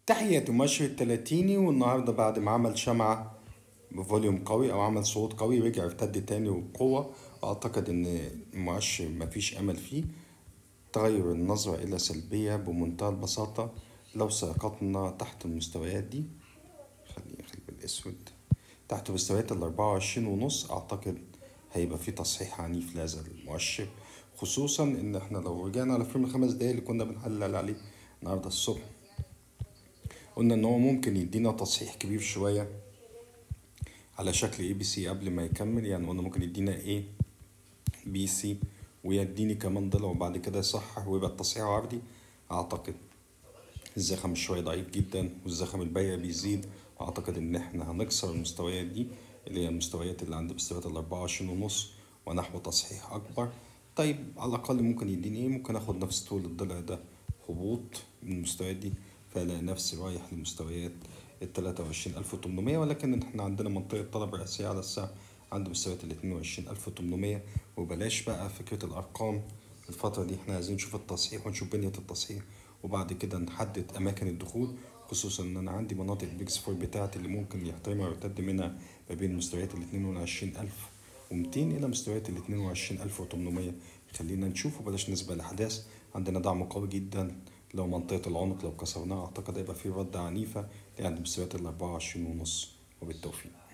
تحياتي مؤشر التلاتيني والنهاردة بعد ما عمل شمعة بفوليوم قوي أو عمل صعود قوي رجع ارتد تاني وبقوة وأعتقد إن المؤشر مفيش أمل فيه تغير النظرة إلى سلبية بمنتهى البساطة لو سقطنا تحت المستويات دي خليني خلي بالأسود تحت مستويات الأربعة وعشرين ونص أعتقد هيبقى في تصحيح عنيف لهذا المؤشر خصوصا إن إحنا لو رجعنا على فريم الخمس دقايق اللي كنا بنحلل عليه النهاردة الصبح قلنا ان هو ممكن يدينا تصحيح كبير شوية على شكل اي بي سي قبل ما يكمل يعني قلنا ممكن يدينا اي بي سي ويديني كمان ضلع وبعد كده يصحح ويبقى التصحيح عرضي اعتقد الزخم شوية ضعيف جدا والزخم البيع بيزيد اعتقد ان احنا هنكسر المستويات دي اللي هي المستويات اللي عند مستويات الاربعة وعشرين ونص ونحو تصحيح اكبر طيب على الاقل ممكن يديني ايه ممكن اخد نفس طول الضلع ده هبوط من المستويات دي فألاقي نفسي رايح لمستويات التلاتة وعشرين ألف وتمنمية ولكن احنا عندنا منطقة طلب رئيسية على الساعة عند مستويات الاتنين وعشرين ألف وتمنمية وبلاش بقى فكرة الأرقام الفترة دي احنا عايزين نشوف التصحيح ونشوف بنية التصحيح وبعد كده نحدد أماكن الدخول خصوصا إن أنا عندي مناطق بيكس فور بتاعتي اللي ممكن يحترمها ويرتد منها ما بين مستويات الاتنين وعشرين ألف ومتين إلى مستويات الاتنين وعشرين ألف وتمنمية خلينا نشوف وبلاش نسبة الأحداث عندنا دعم قوي جدا لو منطقة العنق لو كسرناها أعتقد هيبقى في ردة عنيفة لعند مستويات الأربعة وعشرين ونص وبالتوفيق